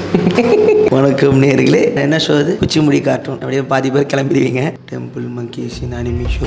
வணக்கம் நேர்களே என்ன ஷோ அது குச்சிமுடி கார்ட்டூன் அப்படியே பாதி பேர் கிளம்பிடுவீங்க temple monkeys in anime show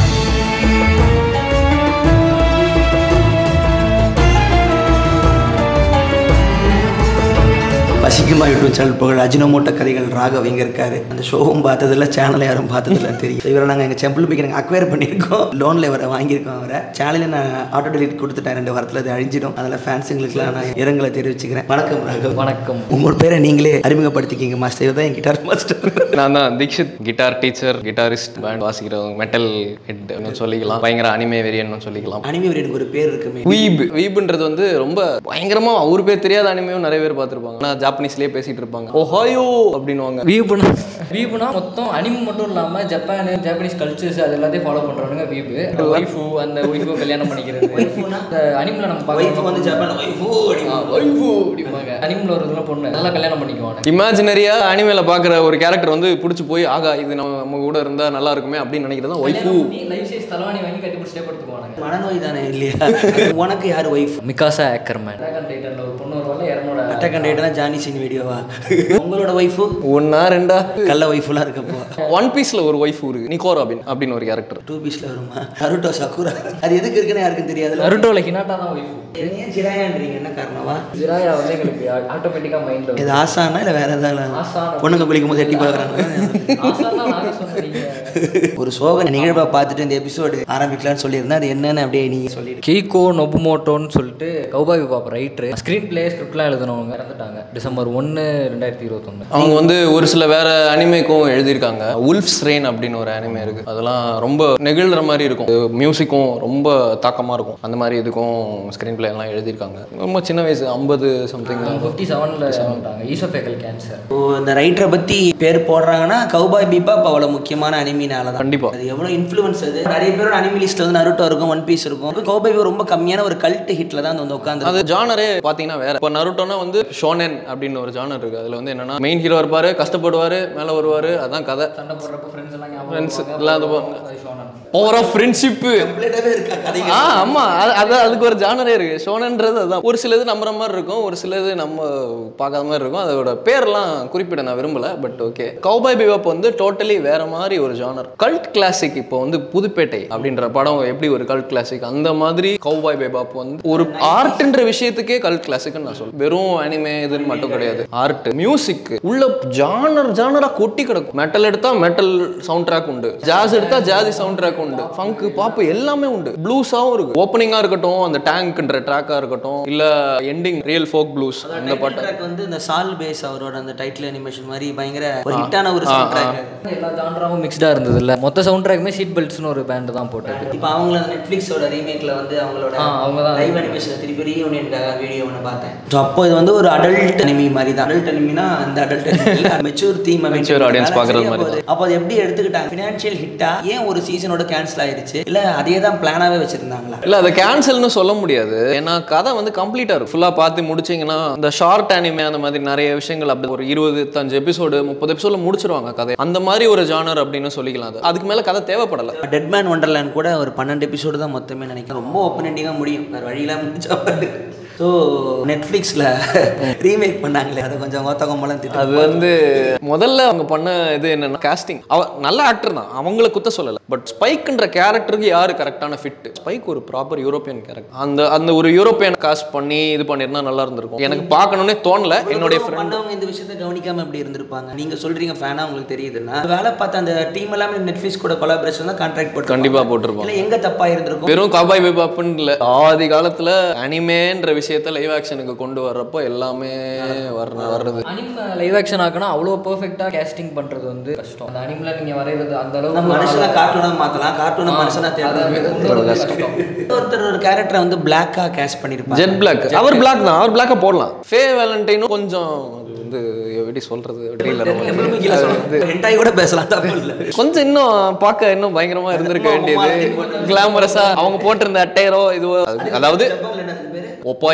பசிக்குமா யூடியூப் சேனல் புகழ் அஜினோமோட்ட கதைகள் ராகவ் இங்கே இருக்காரு அந்த ஷோவும் பார்த்ததில்ல சேனலை யாரும் பார்த்ததில்ல தெரியும் இவரை நாங்கள் எங்கள் செம்பிள் போய் நாங்கள் அக்வயர் பண்ணியிருக்கோம் லோனில் இவரை வாங்கியிருக்கோம் அவரை சேனலில் நான் ஆட்டோ டெலிட் கொடுத்துட்டேன் ரெண்டு வாரத்தில் அது அழிஞ்சிடும் அதில் ஃபேன்ஸுங்களுக்குலாம் நான் இரங்கலை தெரிவிச்சுக்கிறேன் வணக்கம் ராகவ் வணக்கம் உங்களோட பேரை நீங்களே அறிமுகப்படுத்திக்கிங்க மாஸ்டர் இவர் தான் என் கிட்டார் மாஸ்டர் நான் தான் Dikshit guitar teacher guitarist band வாசிக்கிறவங்க மெட்டல் ஹெட் சொல்லிக்கலாம் பயங்கர அனிமே வெறியன்னு சொல்லிக்கலாம் அனிமே எனக்கு ஒரு பேர் இருக்குமே வீப் வீப்ன்றது வந்து ரொம்ப பயங்கரமா அவர் பேர் தெரியாத அனிமையும் நிறைய பேர் பார்த்துருப்பாங்க நான் ஜாப்பனீஸ்லயே பேசிட்டு இருப்பாங்க ஓஹாயோ அப்படின்னுவாங்க வீபுனா வீபுனா மொத்தம் அனிமி மட்டும் இல்லாமல் ஜப்பான் ஜாப்பனீஸ் கல்ச்சர்ஸ் அது எல்லாத்தையும் ஃபாலோ பண்ணுறவங்க வீபு ஒய்ஃபு அந்த ஒய்ஃபு கல்யாணம் பண்ணிக்கிறது அந்த அனிமில் நம்ம ஒய்ஃப் பார்க்கலாம் வந்து ஜப்பான் ஒய்ஃபு ஒய்ஃபு அப்படிம்பாங்க அனிமில் ஒரு இதெல்லாம் பொண்ணு நல்லா கல்யாணம் பண்ணிக்குவாங்க இமேஜினரியா அனிமேல பாக்குற ஒரு கேரக்டர் வந்து பிடிச்சி போய் ஆகா இது நம்ம நம்ம கூட இருந்தா நல்லா இருக்குமே அப்படின்னு நினைக்கிறது தான் ஒய்ஃபு லைஃப் சைஸ் தலைவாணி வாங்கி கட்டி பிடிச்சே படுத்துக்குவானுங்க மனநோய் தானே இல்லையா உனக்கு யார் ஒய்ஃப் மிகாசா ஏக்கர்மேன் ட்ராகன் டைட்டனில் ஒரு பொண்ணு வருவாங்க இரநூட அட்டக் அண்ட் தான் ஜானி சின் வீடியோவா உங்களோட ஒய்ஃபு ஒன்னா ரெண்டா கள்ள ஒய்ஃபுலாம் இருக்கப்போ ஒன் பீஸ்ல ஒரு ஒய்ஃப் இருக்கு நிக்கோ ராபின் அப்படின்னு ஒரு கேரக்டர் டூ பீஸ்ல வருமா நருட்டோ சக்குரா அது எதுக்கு இருக்குன்னு யாருக்கும் தெரியாதுல்ல நருட்டோவில் ஹினாட்டா தான் ஒய்ஃபு ஏன் ஜிராயான்றீங்க என்ன காரணமா ஜிராயா வந்து எங்களுக்கு ஆட்டோமேட்டிக்காக மைண்டில் இது ஆசானா இல்லை வேற ஏதாவது ஆசான். பொண்ணுங்க பிடிக்கும் போது எட்டி பார்க்குறாங்க ஆசான் தான் நாங்கள் சொன்னீங்க ஒரு சோக நிகழ்வை பார்த்துட்டு இந்த எபிசோடு ஆரம்பிக்கலாம்னு சொல்லியிருந்தேன் அது என்னன்னு அப்படியே நீங்க சொல்லிடுங்க கெய்கோ நொபுமோட்டோன்னு சொல்லிட்டு cowboy bop writer screen play ஸ்கிரிப்ட்லாம் எழுதினவங்க இறந்துட்டாங்க டிசம்பர் ஒன்று ரெண்டாயிரத்தி இருபத்தொன்று அவங்க வந்து ஒரு சில வேற அனிமேக்கும் எழுதியிருக்காங்க உல்ஃப்ஸ் ரெயின் அப்படின்னு ஒரு அனிமே இருக்கு அதெல்லாம் ரொம்ப நெகிழ்ற மாதிரி இருக்கும் மியூசிக்கும் ரொம்ப தாக்கமா இருக்கும் அந்த மாதிரி இதுக்கும் ஸ்க்ரீன் பிளே எல்லாம் எழுதியிருக்காங்க ரொம்ப சின்ன வயசு ஐம்பது சம்திங் தான் ஃபிஃப்டி செவனில் இறந்துட்டாங்க ஈசோஃபேக்கல் கேன்சர் இப்போ இந்த ரைட்டரை பத்தி பேர் போடுறாங்கன்னா கௌபாய் பீபாப் அவ்வளோ முக்கியமான அனிமினால தான் கண்டிப்பா அது எவ்வளோ இன்ஃப்ளூயன்ஸ் அது நிறைய பேரோட அனிமி லிஸ்ட்ல வந்து நருட்டோ இருக்கும் ஒன் பீஸ் இருக்கும் கௌபாய் பீப் ரொம்ப கம்மியான ஒரு கல்ட் ஹிட்ல தான் வந்து உட்காந்து அது ஜானரே பார்த்தீங்கன்னா வேற இப்போ நருட்டோனா வந்து ஷோனன் அப்படின்னு ஒரு ஜானர் இருக்கு அதுல வந்து என்னன்னா மெயின் ஹீரோ இருப்பாரு கஷ்டப்படுவாரு மேல வருவாரு அதான் கதை சண்டை போடுறப்ப ஃப்ரெண்ட்ஸ் எல்லாம் ஞாபகம் ஃப்ரெண்ட்ஸ் வருவாங்க. எல்லாம் அது அது shonen. பவர் ஆஃப் ஃப்ரெண்ட்ஷிப்பு கம்ப்ளீட்டாகவே இருக்கா கதை ஆ ஆமா அது அது அதுக்கு ஒரு ஜானரே இருக்கு ஷோனன்றது அதுதான் ஒரு சிலது நம்புற மாதிரி இருக்கும் ஒரு சிலது நம்ம பார்க்காத மாதிரி இருக்கும் அதோட பேர்லாம் குறிப்பிட நான் விரும்பல பட் ஓகே கௌபாய் பிவாப் வந்து டோட்டலி வேற மாதிரி ஒரு ஜானர் கல்ட் கிளாசிக் இப்போ வந்து புதுப்பேட்டை அப்படின்ற படம் எப்படி ஒரு கல்ட் கிளாசிக் அந்த மாதிரி கௌபாய் பேபாப் வந்து ஒரு ஆர்ட்ன்ற விஷயத்துக்கே கல்ட் கிளாசிக்னு நான் சொல்லுவேன் வெறும் அனிமே இதுன்னு மட்டும் கிடையாது ஆர்ட் மியூசிக் உள்ள ஜானர் ஜானரா கொட்டி கிடக்கும் மெட்டல் எடுத்தா மெட்டல் சவுண்ட் ட்ராக் உண்டு ஜாஸ் எடுத்தா ஜாதி சவுண்ட் ட்ராக் உண்டு ஃபங்க் பாப் எல்லாமே உண்டு ப்ளூஸாவும் இருக்கு ஓப்பனிங்கா இருக்கட்டும் அந்த டேங்க்ன்ற ட்ராக்கா இருக்கட்டும் இல்ல எண்டிங் ரியல் ஃபோக் ப்ளூஸ் அந்த பாட்டு ட்ராக் வந்து இந்த சால் பேஸ் அவரோட அந்த டைட்டில் அனிமேஷன் மாதிரி பயங்கர ஒரு ஹிட்டான ஒரு சவுண்ட் ட்ராக் எல்லா ஜான்ராவும் மிக்ஸ்டாக இருந்தது இல்லை மொத்த சவுண்ட் ட்ராக்குமே சீட் பெல்ட்ஸ்னு ஒரு பேண்ட் தான் போட்டது இப்போ அவங்கள நெட்ஃப்ளிக்ஸோட ரீமேக்ல வந்து அவங்களோட ஆ, அவங்க தான் லைவ் அனிமேஷன் திருப்பி ரீயூனியனுக்காக வீடியோ ஒன்று பார்த்தேன் ஸோ அப்போ இது வந்து ஒரு அடல்ட் அனிமி மாதிரி தான் அடல்ட் அனிமினா அந்த adult mature theme Mature audience பார்க்கறது மாதிரி தான். அப்போ அது எப்படி எடுத்துக்கிட்டாங்க ஃபினான்ஷியல் ஹிட்டா ஏன் ஒரு சீசனோட கேன்சல் ஆயிருச்சு இல்ல அதே தான் பிளானாவே வச்சிருந்தாங்களா இல்ல அதை கேன்சல்னு சொல்ல முடியாது ஏன்னா கதை வந்து கம்ப்ளீட்டா இருக்கும் ஃபுல்லா பார்த்து முடிச்சீங்கன்னா இந்த ஷார்ட் அனிமே அந்த மாதிரி நிறைய விஷயங்கள் அப்படி ஒரு இருபத்தஞ்சு எபிசோடு முப்பது எபிசோட்ல முடிச்சிருவாங்க கதை அந்த மாதிரி ஒரு ஜானர் அப்படின்னு சொல்லிக்கலாம் அது அதுக்கு மேல கதை தேவைப்படல டெட்மேன் ஒண்டர்லேண்ட் கூட ஒரு பன்னெண்டு எபிசோடு தான் மொத்தமே நினைக்கிறேன் ரொம்ப ஓப்பன் எண்டிங்காக முடியும் வேறு வழியெல்லாம் முடிச்சா ஸோ நெட்ஃப்ளிக்ஸில் ரீமேக் பண்ணாங்களே அதை கொஞ்சம் ஒத்த கொம்பலாம் திட்டு அது வந்து முதல்ல அவங்க பண்ண இது என்னன்னா காஸ்டிங் அவ நல்ல ஆக்டர் தான் அவங்கள குத்த சொல்லல பட் ஸ்பைக்ன்ற கேரக்டருக்கு யாரு கரெக்டான ஃபிட் ஸ்பைக் ஒரு ப்ராப்பர் யூரோப்பியன் கேரக்டர் அந்த அந்த ஒரு யூரோப்பியன் காஸ்ட் பண்ணி இது பண்ணிருந்தா நல்லா இருந்திருக்கும் எனக்கு பார்க்கணும்னே தோணல என்னுடைய ஃப்ரெண்ட் பண்ணவங்க இந்த விஷயத்தை கவனிக்காம எப்படி இருந்திருப்பாங்க நீங்க சொல்றீங்க ஃபேனா உங்களுக்கு தெரியுதுன்னா வேலை பார்த்த அந்த டீம் எல்லாமே நெட்ஃப்ளிக்ஸ் கூட கொலாபரேஷன் தான் கான்ட்ராக்ட் போட்டு கண்டிப்பா போட்டிருப்போம் இல்லை எங்க தப்பா இருந்திருக்கும் வெறும் காபாய் பேபாப்புன்னு இல்லை ஆதி காலத்துல அனிமேன்ற விஷயத்த லைவ் ஆக்ஷனுக்கு கொண்டு வர்றப்போ எல்லாமே வர்ற வர்றது அனிமே லைவ் ஆக்ஷன் ஆக்கணும் அவ்வளோ பெர்ஃபெக்டாக கேஸ்டிங் பண்ணுறது வந்து கஷ்டம் அந்த அனிமில் நீங்கள் வரைகிறது அந்த நம்ம அளவுக்கு மனுஷனா கார்ட்டூனா மாத்தலாம் கார்ட்டூனை மனுஷனா தேடுறது கஷ்டம் ஒருத்தர் ஒரு கேரக்டரை வந்து பிளாக்கா கேஷ் பண்ணிருப்பாங்க ஜெட் பிளாக் அவர் பிளாக் தான் அவர் பிளாக்கா போடலாம் ஃபே வேலண்டைனும் கொஞ்சம் அது வந்து எப்படி சொல்றது தெரியல நமக்கு. ஹென்டாய் கூட பேசலாம் தப்பு இல்லை கொஞ்சம் இன்னும் பார்க்க இன்னும் பயங்கரமா இருந்திருக்க வேண்டியது கிளாமரஸா அவங்க போட்டிருந்த அட்டையரோ இதுவோ அது- அதாவது ஒப்பாய்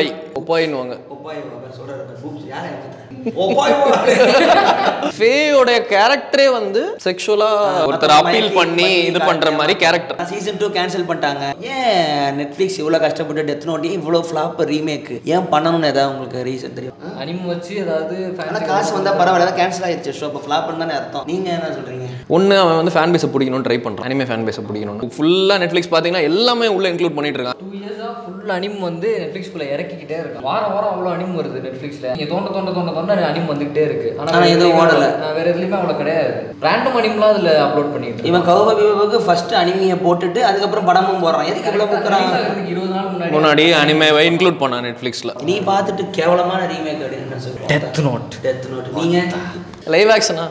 ஒப்பாயின்னுவாங்க ஒப்பாய் அவர் சொல்றாரு பாரு, boobs யாரை ஏமாத்துறேன்? ஒப்பாய் ஃபேயோட கேரக்டரே வந்து செக்ஷுவலா ஒருத்தர் அப்பீல் பண்ணி இது பண்ற மாதிரி கேரக்டர் சீசன் டூ கேன்சல் பண்ணிட்டாங்க ஏன் நெட்ஃப்ளிக்ஸ் இவ்வளோ கஷ்டப்பட்டு டெத் நோட்டி இவ்வளோ ஃப்ளாப் ரீமேக் ஏன் பண்ணணும்னு ஏதாவது உங்களுக்கு ரீசன் தெரியும் அனிம் வச்சு ஏதாவது ஆனால் fancy காசு வந்தால் பரவாயில்ல கேன்சல் ஆயிடுச்சு ஷோ அப்போ ஃப்ளாப் தானே அர்த்தம் நீங்கள் என்ன சொல்கிறீங்க ஒன்று அவன் வந்து ஃபேன் பேஸை பிடிக்கணும்னு ட்ரை பண்ணுறான் அனிமே ஃபேன் பேஸை பிடிக்கணும் ஃபுல்லாக நெட்ஃப்ளிக்ஸ் பார்த்தீங்கன்னா எல்லாமே உள்ள இன்க்ளூட் பண்ணிட்டு இருக்கான் டூ இயர்ஸாக ஃபுல் அனிம் வந்து நெட்ஃப்ளிக்ஸ்குள்ளே இறக்கிக்கிட்டே இருக்கு வாரம் வாரம் அவ்வளோ அனிம் வருது நெட்ஃப்ளிக்ஸில் நீங்கள் தோண்ட தோண்ட தோண்ட தோண்ட அனிம் வந்துகிட்டே இருக்கு ஆனா வேற எதுவும் எதுலயுமே ஓடல. அவ்வளோ- வேற எதுலையுமே அவ்வளோ கிடையாது ரேண்டம் அனிம்லாம் அதில் அப்லோட் பண்ணிட்டு இருக்கு. இவன் கௌப பிபாவுக்கு ஃபர்ஸ்ட் அனிமியை போட்டுட்டு அதுக்கப்புறம் படமும் போடுறான் எதுக்கு இவ்வளோ முக்கிறான் Release ஆகுறதுக்கு இருபது நாள் முன்னாடி முன்னாடி அனிமேவை இன்க்ளூட் பண்ணான் நெட்ஃப்ளிக்ஸில் நீ பார்த்துட்டு கேவலமான ரீமேக் அப்படின்னு என்ன சொல்றேன் டெத் நோட் டெத் நோட் நீங்கள் லைவ் ஆக்ஷனா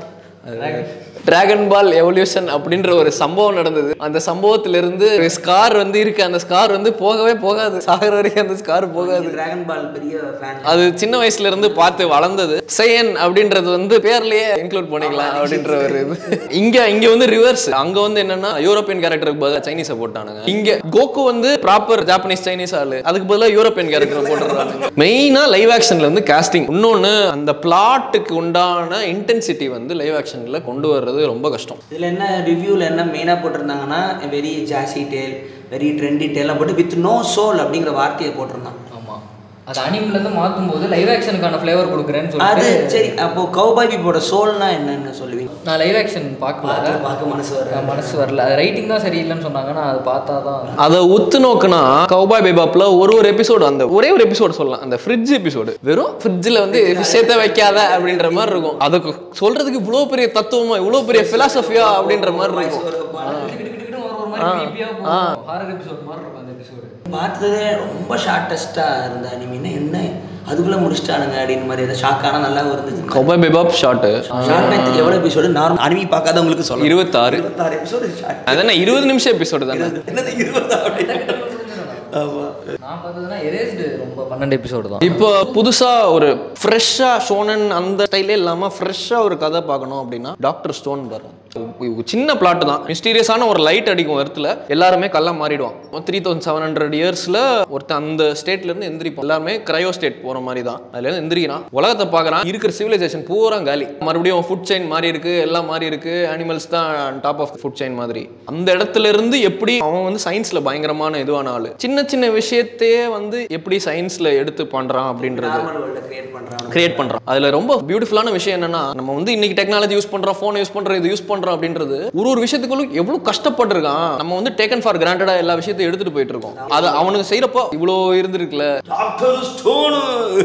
டிராகன் பால் எவல்யூஷன் அப்படின்ற ஒரு சம்பவம் நடந்தது அந்த சம்பவத்திலிருந்து ஒரு ஸ்கார் வந்து இருக்கு அந்த ஸ்கார் வந்து போகவே போகாது சாகர வரைக்கும் அந்த ஸ்கார் போகாது டிராகன் பால் பெரிய ஃபேன் அது சின்ன வயசுல இருந்து பார்த்து வளர்ந்தது செய்யன் அப்படின்றது வந்து பேர்லயே இன்க்ளூட் பண்ணிக்கலாம் அப்படின்ற ஒரு இது இங்க இங்க வந்து ரிவர்ஸ் அங்க வந்து என்னன்னா யூரோப்பியன் கேரக்டருக்கு பதிலாக சைனீஸை போட்டானுங்க இங்க கோகு வந்து ப்ராப்பர் ஜாப்பனீஸ் சைனீஸ் ஆளு அதுக்கு பதிலாக யூரோப்பியன் கேரக்டர் போட்டுறாங்க மெயினா லைவ் ஆக்ஷன்ல வந்து காஸ்டிங் இன்னொன்னு அந்த பிளாட்டுக்கு உண்டான இன்டென்சிட்டி வந்து லைவ் ஆக்ஷன்ல கொண்டு வர்றது ரொம்ப கஷ்டம் இதில் என்ன ரிவ்யூவில் என்ன மெயினாக போட்டிருந்தாங்கன்னா very jazzy tale very trendy டேல்லாம் போட்டு வித் நோ சோல் அப்படிங்கிற வார்த்தையை போட்டிருந்தான் ஆமாம் அது அனிம்லேருந்து மாற்றும் போது லைவ் ஆக்ஷனுக்கான ஃப்ளேவர் கொடுக்குறேன்னு அது சொல்லிட்டு சரி அப்போ கௌபாய் பிபோட சோல்னா என்னன்னு சொல்லுவீங்க நான் லைவ் ஆக்ஷன் பார்க்கல பார்க்க பார்க்க மனசு வர என் மனசு வரல அது ரைட்டிங் தான் சரியில்லைன்னு சொன்னாங்க நான் அது பார்த்தா தான் அதை உத்து நோக்குனா கௌபாய் பேபாப்ல ஒரு ஒரு எபிசோடு அந்த ஒரே ஒரு எபிசோடு சொல்லலாம் அந்த ஃப்ரிட்ஜ் எபிசோடு வெறும் ஃப்ரிட்ஜில் வந்து விஷயத்த வைக்காத அப்படின்ற மாதிரி இருக்கும் அதுக்கு சொல்றதுக்கு இவ்வளோ பெரிய தத்துவமா இவ்வளோ பெரிய பிலாசபியா அப்படின்ற மாதிரி இருக்கும் கிட்டுக்கிட்டு ஒரு ஒரு மாதிரி creepy-ஆ போகும். horror episode மாதிரி இருக்கும் அந்த episode. பார்த்ததே ரொம்ப ஷார்ட்டஸ்ட்டாக இருந்த அனிமின்னா என்ன அதுக்குள்ளே முடிச்சிட்டானுங்க அப்படின்னு மாதிரி ஏதாவது ஷாக்கான நல்லா இருந்துச்சு கௌபாய் பேபாப் ஷார்ட்டு ஷார்ட் எவ்வளோ எபிசோடு நார்மல் அனிமி பார்க்காதவங்களுக்கு சொல்லலாம் இருபத்தாறு இருபத்தாறு எபிசோடு ஷார்ட் அதானே இருபது நிமிஷம் எபிசோடு தானே என்னது இருபதா அப்படின்னு ஆமா நான் பார்த்ததுன்னா erased ரொம்ப பன்னெண்டு எபிசோடு தான் இப்போ புதுசா ஒரு ஃப்ரெஷ்ஷா ஷோனன் அந்த ஸ்டைலே இல்லாம ஃப்ரெஷ்ஷா ஒரு கதை பார்க்கணும் அப்படின்னா டாக்டர் ஸ்டோன் பாருங்க ஒரு சின்ன பிளாட் தான் மிஸ்டீரியஸான ஒரு லைட் அடிக்கும் இடத்துல எல்லாருமே கல்லா மாறிடுவான் த்ரீ தௌசண்ட் செவன் ஹண்ட்ரட் இயர்ஸ்ல ஒருத்தன் அந்த ஸ்டேட்ல இருந்து எந்திரிப்பான் எல்லாருமே கிரையோ ஸ்டேட் போற மாதிரி தான் அதுல இருந்து எந்திரிக்கிறான் உலகத்தை பார்க்கறான் இருக்கிற சிவிலைசேஷன் பூரா காலி மறுபடியும் ஃபுட் செயின் மாறி இருக்கு எல்லாம் மாறி இருக்கு அனிமல்ஸ் தான் டாப் ஆஃப் ஃபுட் செயின் மாதிரி அந்த இடத்துல இருந்து எப்படி அவன் வந்து சயின்ஸ்ல பயங்கரமான இதுவான ஆளு சின்ன சின்ன விஷயத்தையே வந்து எப்படி சயின்ஸ்ல எடுத்து பண்றான் அப்படின்றது நார்மல் வேர்ல்டை கிரியேட் பண்ணுறாங்க கிரியேட் பண்றான் அதுல ரொம்ப பியூட்டிஃபுல்லான விஷயம் என்னன்னா நம்ம வந்து இன்னைக்கு டெக்னாலஜி யூஸ் பண்றோம் ஃபோன் யூஸ் பண்றோம் இது யூஸ் பண்றோம் அப்படின்றது ஒரு ஒரு விஷயத்துக்குள்ள எவ்வளவு கஷ்டப்பட்டிருக்கான் நம்ம வந்து டேக்கன் ஃபார் கிராண்டடா எல்லா விஷயத்தையும் எடுத்துட்டு போயிட்டு இருக்கோம் அது அவனுக்கு செய்யறப்போ இவ்வளோ இருந்திருக்குல்ல டாக்டர் ஸ்டோனு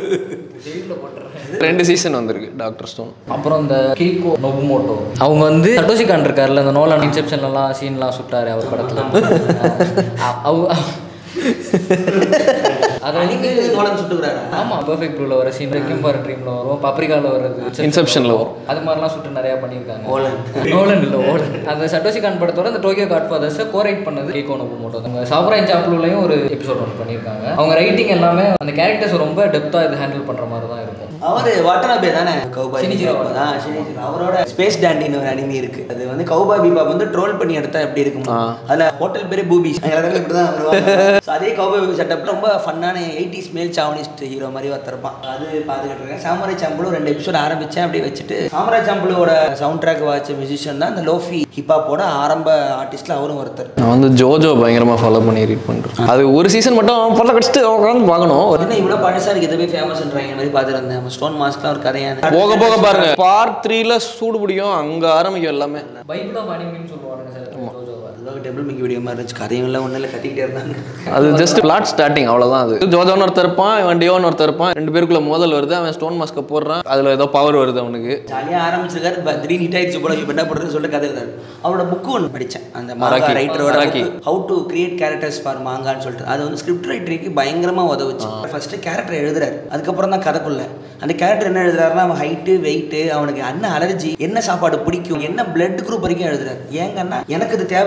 ரெண்டு சீசன் வந்திருக்கு டாக்டர் ஸ்டோன் அப்புறம் இந்த கீகோ நொபுமோட்டோ அவங்க வந்து சட்டோஷி கான் இருக்கார்ல இந்த நோலான் இன்செப்ஷன்லாம் சீன்லாம் சுட்டாரு அவர் படத்துல அ- அவ- அதை வந்து அனிமே நோலன் சுட்டுக்கிறாரா ஆமா பெர்ஃபெக்ட் ப்ளூல வர சீன் ரெக்கிம் ஃபார் ட்ரீம்ல வரும் பப்ரிகால வர்றது Inceptionல வரும். அது மாதிரிலாம் சுட்டு நிறைய பண்ணியிருக்காங்க ஓலன். நோலன் இல்ல ஓலன் அந்த சட்டோஷி கான் படத்தோட அந்த டோக்கியோ காட் ஃபாதர்ஸை கோரைட் பண்ணது கேகோ நொபுமோட்டோ அவங்க சாப்ராய் சாப்ளூலையும் ஒரு எபிசோட் ஒன்று பண்ணியிருக்காங்க அவங்க ரைட்டிங் எல்லாமே அந்த கேரக்டர்ஸ் ரொம்ப டெப்த்தாக இது ஹேண்டில் பண்ற மாதிரி தான் இருக்கும் அவரு வாட்டனாபே தானே கௌபாய் ஷினிச்சிரோ. பிபாப் தான் ஷினிச்சிரோ. அவரோட ஸ்பேஸ் டேண்டின்னு ஒரு அனிமி இருக்கு அது வந்து கௌபாய் பிபாப் வந்து ட்ரோல் பண்ணி எடுத்தா எப்படி இருக்கும் அதுல ஹோட்டல் பேரு பூபிஸ் எல்லாரும் இப்படிதான் வருவாங்க So அதே கௌபாய் செட்டப் ரொம்ப ஃபன்னான எயிட்டிஸ் மேல் சாவனிஸ்ட் ஹீரோ மாதிரி ஒருத்தருப்பான் அது பார்த்துக்கிட்டு இருக்கேன் சாமராய் சாம்பளு ரெண்டு எபிசோட் ஆரம்பிச்சேன் அப்படியே வச்சுட்டு சாமராய் சாம்பளுவோட சவுண்ட் ட்ராக் வாட்ச மியூசிஷியன் தான் இந்த லோஃபி ஹிப்ஹாப்போட ஆரம்ப ஆர்டிஸ்ட்ல அவரும் ஒருத்தர் நான் வந்து ஜோஜோ பயங்கரமா ஃபாலோ பண்ணி ரீட் பண்றேன் அது ஒரு சீசன் மட்டும் பல்ல கடிச்சிட்டு உட்காந்து பார்க்கணும் என்ன இவ்வளோ பழசா இருக்கு இதை போய் ஃபேமஸ்ன்றாங்க மாதிரி பார்த்துருந்தேன் ஸ்டோன் மாஸ்க்லாம் ஒரு கதையான போக போக பாருங்க பார்ட் த்ரீல சூடு பிடிக்கும் அங்க ஆரம்பிக்கும் எல்லாமே பைபிள் ஆஃப் அனிமின்னு சொல்லுவாங்க சார் ஜோஜோவை அதுவாக டபுள் மிக்கி வீடியோ மாதிரி இருந்துச்சு கதையும் இல்லை ஒன்றும் இல்லை கத்திக்கிட்டே இருந்தாங்க அது ஜஸ்ட் பிளாட் ஸ்டார்டிங் அவ்வளவுதான் அது ஜோஜோன்னு ஒருத்தர் இருப்பான் இவன் டியோன்னு ஒருத்தர் இருப்பான் ரெண்டு பேருக்குள்ள மோதல் வருது அவன் ஸ்டோன் மாஸ்க போடுறான் அதுல ஏதோ பவர் வருது அவனுக்கு ஜாலியாக ஆரம்பிச்சிருக்காரு ப- திடீர்னு ஹிட் ஆயிடுச்சு போல இப்போ என்ன பண்ணுறதுன்னு சொல்லிட்டு கதை எழுதாரு அவரோட புக்கு ஒன்று படித்தேன் அந்த மாங்கா மராக்கி. ரைட்டரோட மராக்கி. How to create characters for மாங்கான்னு சொல்லிட்டு அது வந்து ஸ்கிரிப்ட் ரைட்டருக்கு பயங்கரமாக உதவுச்சு ஃபர்ஸ்ட் கேரக்டர் எழுதுறாரு அதுக்கப்புறம் தான் கதைக்குள்ள அந்த கேரக்டர் என்ன எழுதுறாருன்னா அவன் ஹைட்டு வெயிட்டு அவனுக்கு என்ன அலர்ஜி என்ன சாப்பாடு பிடிக்கும் என்ன பிளட் குரூப் வரைக்கும் எழுதுறாரு ஏங்கன்னா எனக்கு இது தேவையில்லாம இருக்கலாம்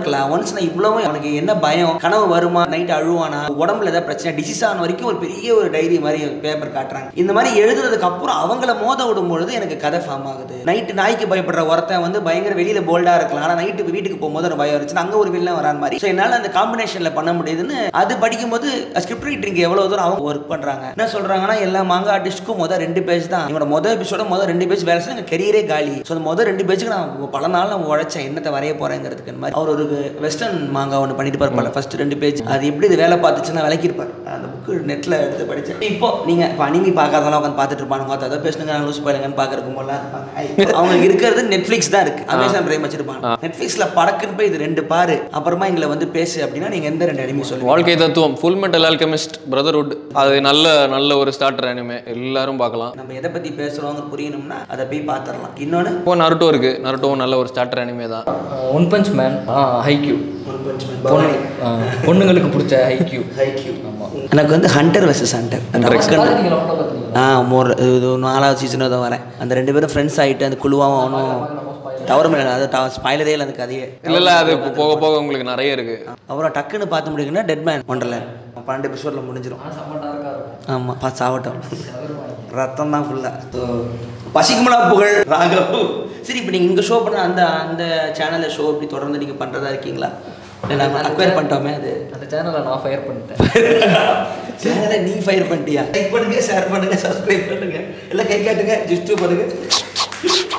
இருக்கலாம் ஒன்ஸ் நான் இவ்வளவு அவனுக்கு என்ன பயம் கனவு வருமா நைட் அழுவானா உடம்புல ஏதாவது பிரச்சனை டிசீஸ் ஆன வரைக்கும் ஒரு பெரிய ஒரு டைரி மாதிரி பேப்பர் காட்டுறாங்க இந்த மாதிரி எழுதுறதுக்கு அப்புறம் அவங்கள மோத விடும் பொழுது எனக்கு கதை ஃபார்ம் ஆகுது நைட்டு நாய்க்கு பயப்படுற ஒருத்தன் வந்து பயங்கர வெளியில போல்டா இருக்கலாம் ஆனா நைட்டு வீட்டுக்கு போகும்போது ஒரு பயம் இருந்துச்சு அங்க ஒரு வில்லன் வரான் மாதிரி ஸோ என்னால அந்த காம்பினேஷன்ல பண்ண முடியுதுன்னு அது படிக்கும்போது ஸ்கிரிப்ட் ரைட்டிங் எவ்வளவு தூரம் அவங்க ஒர்க் பண்றாங்க என்ன சொல்றாங்கன்னா எல்லா மாங்க ஆர்டிஸ்ட்க்கும் மொதல் ரெண்டு பேஜ் தான் இவனோட மொதல் எபிசோட மொதல் ரெண்டு பேஜ் வேலை செய்ய கெரியரே காலி ஸோ அந்த மொதல் ரெண்டு பேஜுக்கு நான் பல நாள் நான் உழைச்சேன் என்னத்தை வரைய போறேங்கிறதுக்கு மாதிரி அவர் ஒரு வெஸ்டர்ன் மாங்கா ஒன்று பண்ணிட்டு இருப்பார் ஃபர்ஸ்ட் ரெண்டு பேஜ் அது எப்படி இது வேலை பார்த்துச்சுன்னா விளக்கிருப்பார் அந்த புக்கு நெட்ல எடுத்து படிச்சேன் இப்போ நீங்க இப்போ அனிமி பார்க்காதெல்லாம் உட்காந்து பார்த்துட்டு இருப்பானுங்க அதை பேசுனுங்க நான் லூஸ் போயிலுங்கன்னு பார்க்கறதுக்கு போலாம் இருப்பாங்க ஐ, அவங்க இருக்கிறது நெட்ஃப்ளிக்ஸ் தான் இருக்கு அமேசான் பிரைம் வச்சிருப்பாங்க நெட்ஃப்ளிக்ஸ்ல படக்குன்னு போய் இது ரெண்டு பாரு அப்புறமா எங்களை வந்து பேசு அப்படின்னா நீங்க எந்த ரெண்டு அனிமி சொல்லுங்க வாழ்க்கை தத்துவம் ஃபுல் மெட்டல் ஆல்கெமிஸ்ட் பிரதர்ஹுட் அது நல்ல நல்ல ஒரு ஸ்டார்டர் அனிமே எல்லாரும் பார்க்கலாம் நம்ம எதை பத்தி பேசுறோங்க புரியணும்னா அதை போய் பார்த்துடலாம் இன்னொன்னு இப்போ நருட்டோ இருக்கு நருட்டோவும் நல்ல ஒரு ஸ்டார்டர் அனிமே தான் One Punch Man Haikyu One Punch Man, பொண்ணு பவானி. ஆ, பொண்ணுங்களுக்கு பிடிச்ச ஹைக்யூ Haikyuu. ஆமாம் எனக்கு வந்து ஹண்டர் வெர்சஸ் ஹண்டர் பார்த்துட்டீங்களா ஃபுல்லாக பார்த்தீங்களா ஆ மோர் இது ஒரு நாலாவது சீசனாக தான் வரேன் அந்த ரெண்டு பேரும் ஃப்ரெண்ட்ஸ் ஆகிட்டு அந்த குழுவாகவும் அவனும் டவர் மேலே அது ஸ்பாயிலரே இல்லை அந்த கதையே இல்ல இல்ல அது போக போக உங்களுக்கு நிறைய இருக்கு அப்புறம் டக்குன்னு பார்த்து முடியுங்கன்னா டெட் மேன் ஒன்றர்லேண்ட் பன்னெண்டு எபிசோடில் முடிஞ்சிடும் செம்ம டார்க்காக இருக்கும் ஆமாம் பா சாவட்டும் ரத்தம் தான் ஃபுல்லாக பசிக்குமலா புகழ் ராகவ் சரி இப்போ நீங்கள் இங்கே ஷோ பண்ண அந்த அந்த சேனலில் ஷோ இப்படி தொடர்ந்து நீங்கள் பண்ணுறதா இருக்கீங்களா இல்லை நாங்கள் அக்வயர் பண்ணிட்டோமே அது அந்த சேனலை நான் ஃபயர் பண்ணிட்டேன் சேனலை நீ ஃபயர் பண்ணிட்டியா லைக் பண்ணுங்க ஷேர் பண்ணுங்க சப்ஸ்கிரைப் பண்ணுங்க எல்லாம் கை காட்டுங்க ஜிஸ்டு பண்ணுங்க